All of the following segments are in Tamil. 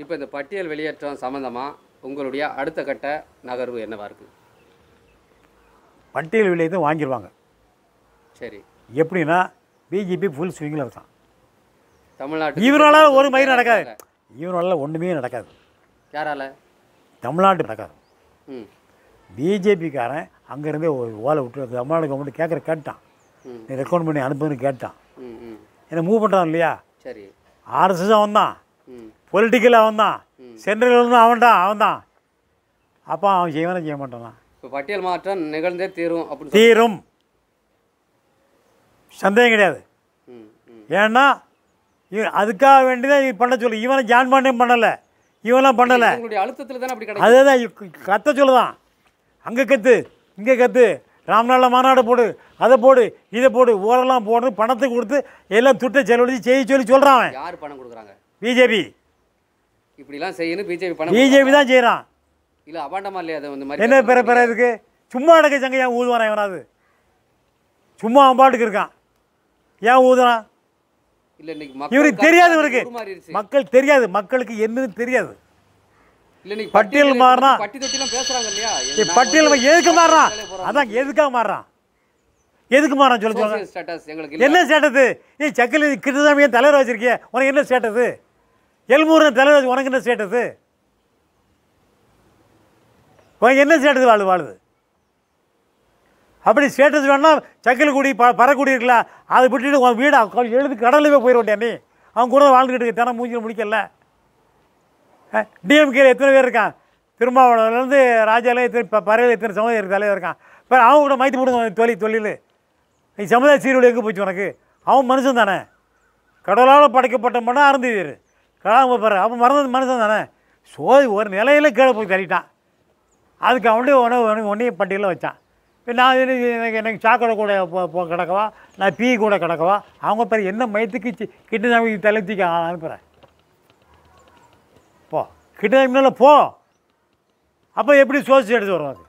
இப்போ இந்த பட்டியல் வெளியேற்றம் சம்மந்தமாக உங்களுடைய அடுத்த கட்ட நகர்வு என்னவா இருக்குது பட்டியல் விலையத்தை வாங்கிடுவாங்க சரி எப்படின்னா பிஜேபி ஃபுல் ஸ்விங்கில் இருக்கான் தமிழ்நாட்டு இவரால ஒரு மயிர் நடக்காது இவரால ஒன்றுமே நடக்காது யாரால தமிழ்நாட்டு நடக்காது ம் பிஜேபிக்காரன் அங்கேருந்தே ஒரு ஓலை விட்டு தமிழ்நாடு கவர்மெண்ட் கேட்குற கேட்டான் ம். நீ ரெக்கமெண்ட் பண்ணி அனுப்புன்னு கேட்டான் ம் ம் என்ன மூவ் பண்ணுறான் இல்லையா சரி ஆர்எஸ்எஸ் அவன் தான் ம் பொலிட்டிக்கல் அவன் தான் சென்ட்ரல் அவன் தான் அவன் தான் அப்போ அவன் செய்வானே செய்ய மாட்டானா இப்போ பட்டியல் மாற்றம் நிகழ்ந்தே தீரும் அப்படின்னு சொல்லி தீரும் சந்தேகம் கிடையாது ம் ம் ஏன்னா இவன் அதுக்காக வேண்டிதான் இவன் பண்ண சொல்லு இவனை ஜான் பாண்டியம் பண்ணலை இவன்லாம் பண்ணலை உங்களுடைய அழுத்தத்தில் தானே அப்படி கிடைக்கும் அதே தான் கத்த சொல்லுதான் அங்கே கத்து இங்கே கத்து ராம்நாளில் மாநாடு போடு அதை போடு இதை போடு ஊரெல்லாம் போடு பணத்தை கொடுத்து எல்லாம் துட்டை செலவழிச்சு செய்ய சொல்லி சொல்கிறான் அவன் யார் பணம் கொடுக்குறாங்க பிஜேபி இப்படிலாம் செய்யணும் பிஜேபி பணம் பிஜேபி தான் செய்கிறான் இல்லை அபாண்டமா இல்லையா அது இந்த மாதிரி என்ன பெற பெற இதுக்கு சும்மா அடக்க சங்க ஏன் ஊதுவான் இவனாது சும்மா அவன் பாட்டுக்கு இருக்கான் ஏன் ஊதுறான் இல்லை இன்னைக்கு இவருக்கு மக்கள் தெரியாது கருத்து இவருக்கு உருமாறிடுச்சு. மக்கள் தெரியாது மக்களுக்கு என்னன்னு தெரியாது இல்லை இன்னைக்கு பட்டியல் பட்டியல் மாறினா- பட்டி தொட்டிலாம் பேசுறாங்க இல்லையா ஏய், பட்டியல் அவன் எதுக்கு மாறுறான் அதான் எதுக்காக மாறுறான் எதுக்கு மாறான் சொல்ல சொல்லுங்க ஸ்டேட்டஸ் எங்களுக்கு இல்ல. என்ன ஸ்டேட்டஸ் நீ சக்கல் கிருஷ்ணசாமியை தலைவர் வச்சிருக்கிய உனக்கு என்ன ஸ்டேட்டஸ் எல்மூரன் தலைவர் வச்சு உனக்கு என்ன ஸ்டேட்டஸ் உனக்கு என்ன ஸ்டேட்டஸ் வாழுது வாழுது அப்படி ஸ்டேட்டஸ் வேணா சக்கல்குடி ப பறக்குடி இருக்கலாம் அதை விட்டுட்டு உன் வீடு அவ- எழுதி கடலில் போய் போயிட நீ அவன் கூட வாழ்ந்துக்கிட்டு இருக்க தினம் மூஞ்சில் முடிக்கல டிஎம்கேல எத்தனை பேர் இருக்கான் திருமாவளவன்லேருந்து ராஜால எத்தனை இப்போ பறையில் எத்தனை சமுதாய தலைவர் இருக்கான் இப்போ அவன் கூட மைத்து போடுங்க தொழில் தொழில் நீ சமுதாய சீர்குழி எங்கே போச்சு உனக்கு அவன் மனுஷன் தானே கடவுளால் படைக்கப்பட்ட மனம் அருந்தீர் கடாம பாரு அவன் மறந்தது மனுஷன் தானே சோதி ஒரு நிலையில கீழே போய் தள்ளிட்டான் அதுக்கு அவனே உணவு ஒன்றையும் பட்டியலில் வச்சான் இப்போ நான் இது எனக்கு எனக்கு சாக்கடை கூட போ போ கிடக்கவா நான் பீ கூட கிடக்கவா அவங்க பேர் என்ன மயத்துக்கு சி- கிட்டசாமி தலைத்திக்கு அனுப்புகிறேன் போ கிட்டசாமி மேலே போ அப்போ எப்படி சோசிச்சு எடுத்து வருவாங்க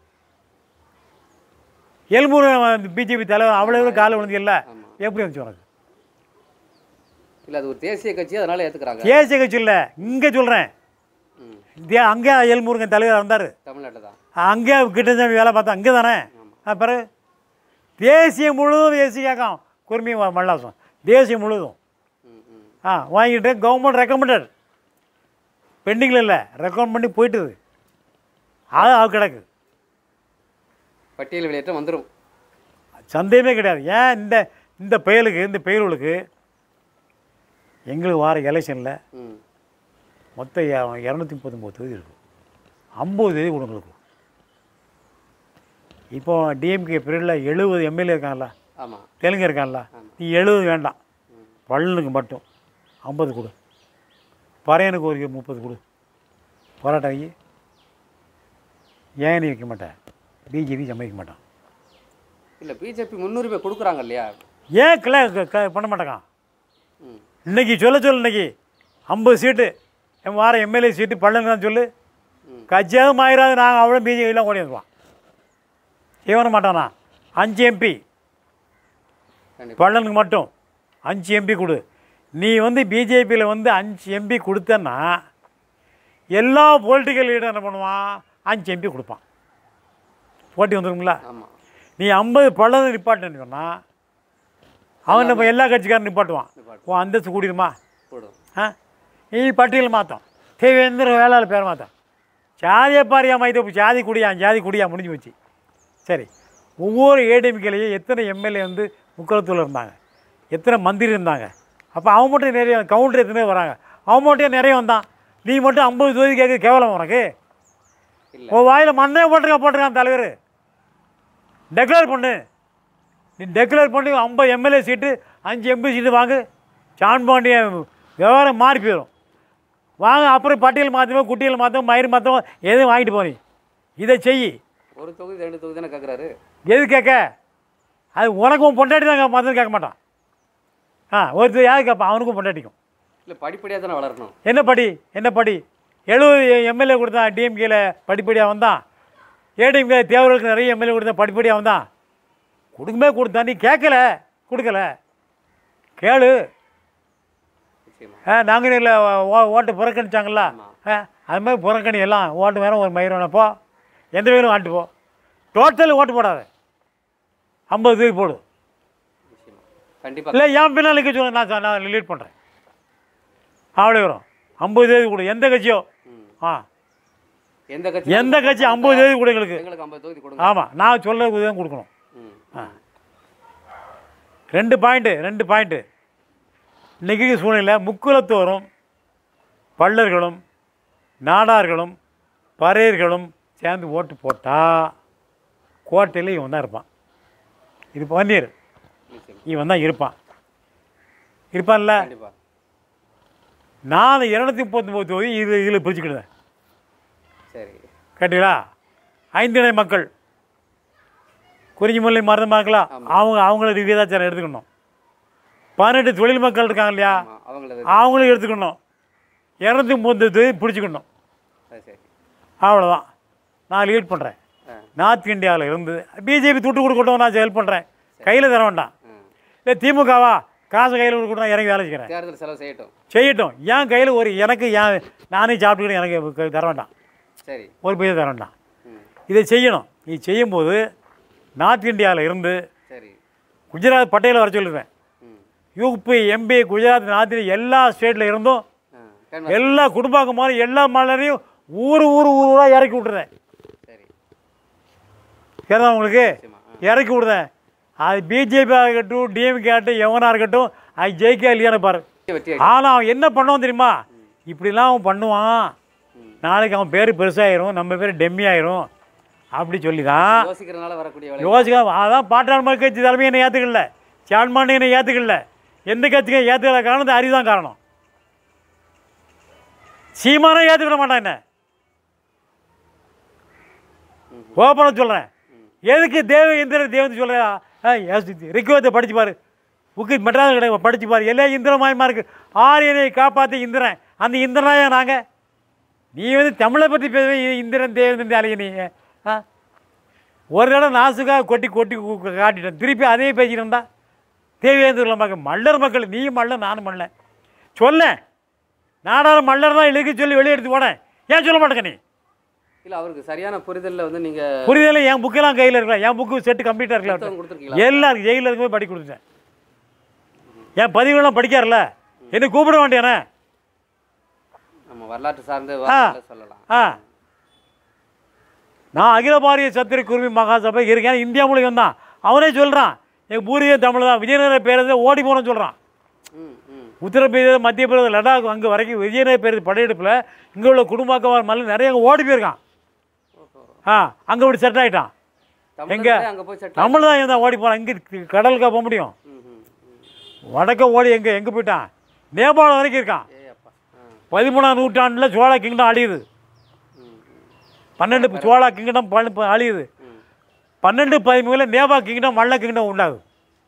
எல்மூர் பிஜேபி தலைவர் அவ்வளோ காலை விழுந்து இல்லை ஆமா. எப்படி வந்துச்சு உனக்கு இல்லை அது ஒரு தேசிய கட்சி அதனால ஏற்றுக்கிறாங்க தேசிய கட்சி இல்லை இங்கே சொல்கிறேன் ம் அங்கே எல்முருகன் தலைவர் இருந்தார் தமிழ்நாட்டில் தான் அங்கே கிட்டசாமி வேலை பார்த்தா அங்கே தானே அப்புறம் தேசியம் முழுவதும் தேசிய இயக்கம் குருமி ம- மல்லாசம் தேசியம் முழுவதும் ம் ம் ஆ வாங்கிட்டு கவர்மெண்ட் ரெக்கமெண்டட் பெண்டிங்கில் இல்லை ரெக்கமெண்ட் பண்ணி போயிட்டுது அது அது கிடக்கு பட்டியல் வெளியேற்றம் வந்துடும் சந்தேகமே கிடையாது ஏன் இந்த இந்த பயலுக்கு இந்த பயலுக்கு எங்களுக்கு வார எலெக்ஷனில் ம் மொத்தம் இ- இரநூத்தி முப்பத்தொம்போது தொகுதி இருக்கும் ஐம்பது தொகுதி கொடுங்களுக்கு இப்போ டிஎம்கே பீரியடில் எழுபது எம்எல்ஏ இருக்கான்ல ஆமாம் தெலுங்கு இருக்கான்ல நீ எழுபது வேண்டாம் பள்ளனுக்கு மட்டும் ஐம்பது கொடு பறையனுக்கு ஒரு முப்பது கொடு போராட்டம் ஆகி ஏன் நீ வைக்க மாட்டேன் பிஜேபி சம்மதிக்க மாட்டான் இல்லை பிஜேபி முன்னுரிமை கொடுக்குறாங்க இல்லையா ஏன் கிளை க- க- பண்ண மாட்டேங்கான் ம் இன்னைக்கு சொல்ல சொல்லு இன்னைக்கு ஐம்பது சீட்டு என் வார எம்எல்ஏ சீட்டு பள்ளனுக்கு தான் சொல்லு ம். கட்சியாவது மாயிராது நாங்கள் அவ்வளோ பிஜேபிலாம் ஓடி வந்துடுவான் செய்ய மாட்டானா அஞ்சு எம்பி கண்டிப்பாக பள்ளனுக்கு மட்டும் அஞ்சு எம்பி கொடு நீ வந்து பிஜேபியில் வந்து அஞ்சு எம்பி கொடுத்தன்னா எல்லா பொலிட்டிக்கல் லீடரும் என்ன பண்ணுவான் அஞ்சு எம்பி கொடுப்பான் போட்டி வந்துருங்களா ஆமாம் நீ ஐம்பது பள்ளம் நிப்பாட்டுன்னு சொன்னால் அவன் நம்ம எல்லா கட்சிக்காரன் நிப்பாட்டுவான் நிப்பாட்டுவான். உன் அந்தஸ்து கூடிடுமா போடும் ஆ நீ பட்டியல் மாத்தோம் தேவேந்திர வேளாளர் பேர் மாத்தோம் ஜாதியை பாரியா மைத்த ஜாதி குடியா ஜாதி குடியா முடிஞ்சு போச்சு சரி ஒவ்வொரு ஏடிஎம்கேலையும் எத்தனை எம்எல்ஏ வந்து முக்கியத்துவத்தில் இருந்தாங்க எத்தனை மந்திரி இருந்தாங்க அப்போ அவன் மட்டும் நிறைய கவுண்டர் எத்தனை பேர் வராங்க அவன் மட்டும் நிறைய வந்தான் நீ மட்டும் ஐம்பது தொகுதி கேட்க கேவலம் உனக்கு இல்லை உன் வாயில் மண்ணே போட்டிருக்கான் போட்டிருக்கான் தலைவர் டெக்ளேர் பண்ணு நீ டெக்ளேர் பண்ணி ஐம்பது எம்எல்ஏ சீட்டு அஞ்சு எம்பி சீட்டு வாங்கு சான் பாண்டிய விவகாரம் மாறி போயிடும் வாங்க அப்புறம் பட்டியல் மாற்றமோ குட்டியல் மாற்றமோ மயிர் மாற்றமோ எதுவும் வாங்கிட்டு போனி இதை செய் ஒரு தொகுதி ரெண்டு தொகுதி தானே கேட்குறாரு எது கேட்க அது உனக்கு உன் பொண்டாட்டி தான் மற்ற கேட்க மாட்டான் ஆ ஒருத்தர் யார் கேட்பான் அவனுக்கும் பொண்டாட்டிக்கும் இல்லை படிப்படியாக தானே வளரணும் என்ன படி என்ன படி எழுபது எம்எல்ஏ கொடுத்தான் டிஎம்கேல படிப்படியாக வந்தான் ஏடிஎம்கே தேவர்களுக்கு நிறைய எம்எல்ஏ கொடுத்தா படிப்படியாக வந்தான் கொடுக்குமே கொடுத்தா நீ கேட்கல கொடுக்கல கேளு நிச்சயமா நாங்குநேரில் ஓட்டு புறக்கணிச்சாங்கல்ல ஆமா. ஆ, அது மாதிரி புறக்கணி எல்லாம் ஓட்டு வேணும் ஒரு மயிர் வேணும் போ எந்த வேணும் வாட்டு போ டோட்டல் ஓட்டு போடாத ஐம்பது தூக்கி போடு நிச்சயமா கண்டிப்பா இல்லை என் பின்னால் நிற்க சொல்லுங்க நான் ச- நான் லீட் பண்ணுறேன் அவ்வளோ வரும் ஐம்பது தேதி கொடு எந்த கட்சியோ ம். ஆ எந்த கட்சி எந்த கட்சி ஐம்பது தேதி கொடு எங்களுக்கு எங்களுக்கு ஐம்பது தொகுதி கொடுங்க ஆமாம் நான் சொல்ல உதவி கொடுக்கணும் ம். ரெண்டு பாயிண்ட்டு ரெண்டு பாயிண்ட்டு இன்றைக்கி சூழ்நிலை முக்குலத்தோறும் பள்ளர்களும் நாடார்களும் பறையர்களும் சேர்ந்து ஓட்டு போட்டால் கோட்டையில் இவன் தான் இருப்பான் இது பன்னீர் நிச்சயமா இவன் தான் இருப்பான் இருப்பான்ல கண்டிப்பா நான் இரநூத்தி முப்பத்தொம்பது தொகுதி இது இதில் பிரிச்சுக்கிடுவேன் சரி கேட்டீங்களா ஐந்திணை மக்கள் குறிஞ்சிமல்லி மருந்தமாங்களா அவங்க அவங்கள விகிதாச்சாரம் எடுத்துக்கணும் பதினெட்டு தொழில் மக்கள் இருக்காங்க இல்லையா ஆமா அவங்களது அவங்களும் எடுத்துக்கணும் இரநூத்தி முப்பது தொகுதி பிடிச்சிக்கணும் சரி சரி அவ்வளோதான் நான் லீட் பண்ணுறேன் ஆ நார்த் இந்தியாவில் இருந்து பிஜேபி துட்டு கொடுக்கட்டும் நான் ஹெல்ப் பண்ணுறேன் கையில் தர வேண்டாம் ஆ. இல்லை திமுகவா காசு கையில் கொடுக்கட்டும் இறங்கி வேலை செய்கிறேன் தேர்தல் செலவு செய்யட்டும் செய்யட்டும் என் கையில் ஒரு எனக்கு ஏன் நானே சாப்பிட்டுக்கிட்டு எனக்கு தர வேண்டாம் சரி ஒரு பைசா தர வேண்டாம் ம் இதை செய்யணும் நீ செய்யும்போது நார்த் இந்தியாவில் இருந்து சரி குஜராத் பட்டேல வர சொல்லிடுவேன் ம் UP MP Gujarat north India எல்லா ஸ்டேட்டில் இருந்தும் ஆ கேன்வாஸ் எல்லா குடும்பாக்கும் மாதிரி எல்லா மாநிலையும் ஊர் ஊர் ஊர் ஊராக இறக்கி விட்டுறேன் சரி கேட்குதா உங்களுக்கு நிச்சயமா ஆ இறக்கி விடுதேன் அது பிஜேபி ஆகட்டும் டிஎம்கே ஆகட்டும் எவனாக இருக்கட்டும் அது ஜெயிக்கா இல்லையான்னு பாரு வெற்றி ஆனால் அவன் என்ன பண்ணுவான் தெரியுமா இப்படிலாம் அவன் பண்ணுவான் ம். நாளைக்கு அவன் பேர் பெருசாயிரும் நம்ம பேர் டெம்மி ஆயிரும் அப்படி சொல்லி தான் யோசிக்கிறதுனால வரக்கூடிய வேலை யோசிக்க அதான் பாட்டாளி கட்சி தலைமை என்னை ஏற்றுக்கல சான்மாண்டி என்னை ஏற்றுக்கல எந்த கட்சிக்கும் ஏற்றுக்கல காரணம் இந்த அறிவு தான் காரணம் சீமானே ஏற்றுக்கிட மாட்டான் என்ன ஓப்பனாக சொல்கிறேன் எதுக்கு தேவ இந்திர தேவன் சொல்கிறேன் ரிக்குவத்தை படிச்சு பாரு புக்கு மெட்ராஸ் கிடையாது படிச்சு பாரு எல்லாம் இந்திரமயமாக இருக்குது ஆரியனை காப்பாற்றி இந்திரன் அந்த இந்திரனாயா நாங்கள் நீ வந்து தமிழை பற்றி பேச இந்திரன் தேவன் அலைய நீ ஆ ஒரு இடம் நாசுக்காக கொட்டி கொட்டி கு- கு- காட்டிட்டேன் திருப்பி அதே பேசிட்டு தேவேந்திர மக்கள் மல்லர் மக்கள் நீயும் மல்ல நானும் மல்ல சொல்லேன் நாடார மல்லர் தான் இழுக்க சொல்லி வெளியே எடுத்து போனேன் ஏன் சொல்ல மாட்டேங்க நீ இல்ல அவருக்கு சரியான புரிதல்ல வந்து நீங்க புரிதல என் புக்கெல்லாம் கையில் இருக்கலாம் என் புக்கு செட்டு கம்ப்ளீட்டாக இருக்கலாம் புத்தகம் கொடுத்துருக்கீங்களா எல்லாருக்கும் ஜெயிலில் இருக்கும்போது படிக்க கொடுத்தேன் என் பதிவுலாம் படிக்காருல்ல என்ன கூப்பிட வேண்டியானே நம்ம வரலாற்று சார்ந்த வார்த்தைகளை சொல்லலாம் ஆ நான் அகில பாரதிய சத்திர குருவி மகாசபை இருக்கேன் இந்தியா மூலியம் தான் அவனே சொல்கிறான் எங்கள் பூர்வீக தமிழ் தான் விஜயநகர பேரத்தை ஓடி போனோம்னு சொல்கிறான் ம் ம் உத்தரப்பிரதேசம் மத்திய பிரதேசம் லடாக் அங்கே வரைக்கும் விஜயநகர பேருந்து படையெடுப்பில் இங்கே உள்ள குடும்பக்கவார் மல்லி நிறைய அங்கே ஓடி போயிருக்கான் ஆ அங்கே இப்படி செட் ஆகிட்டான் எங்க? தமிழ்நாட்டுல அங்க போய் செட்டில் நம்மள தான் இருந்தால் ஓடி போகிறான் இங்கே கடலுக்கா போக முடியும் ம் ம் ம். வடக்க ஓடி எங்கே எங்கே போயிட்டான் நேபாளம் வரைக்கும் இருக்கான் ஏ அப்பா ஆ பதிமூணாம் நூற்றாண்டில் சோழ கிங்டம் அழியுது ம் ம் பன்னெண்டு சோழா கிங்டம் ப- அழியுது ம் பன்னெண்டு பதிமூணில் நேபா கிங்டம் மல்ல கிங்டம் உண்டாகுது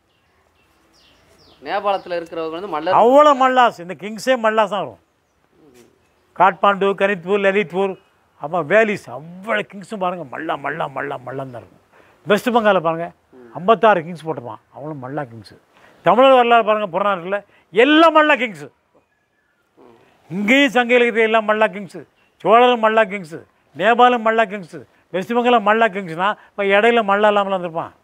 நேபாளத்துல இருக்கிறவங்க வந்து மல்லர் அவ்வளோ மல்லாஸ் இந்த கிங்ஸே மல்லாஸ் தான் வரும் காட்மாண்டு கனித்பூர் லலித்பூர் அப்புறம் வேலிஸ் அவ்வளோ கிங்ஸும் பாருங்கள் மல்லா மல்லா மல்லா மல்லான்னு தான் இருக்கும் வெஸ்ட் பெங்காலில் பாருங்கள் ஐம்பத்தாறு கிங்ஸ் போட்டிருப்பான் அவங்களும் மல்லா கிங்ஸு தமிழர் வரலாறு பாருங்கள் புறநாட்டில் எல்லாம் மல்லா கிங்ஸு இங்கேயும் சங்க இலக்கியத்தில் எல்லாம் மல்லா கிங்ஸு சோழரும் மல்லா கிங்ஸு நேபாளும் மல்லா கிங்ஸு வெஸ்ட் பெங்காலும் மல்லா கிங்ஸ்னா இப்போ இடையில மல்லா இல்லாமல் வந்திருப்பான்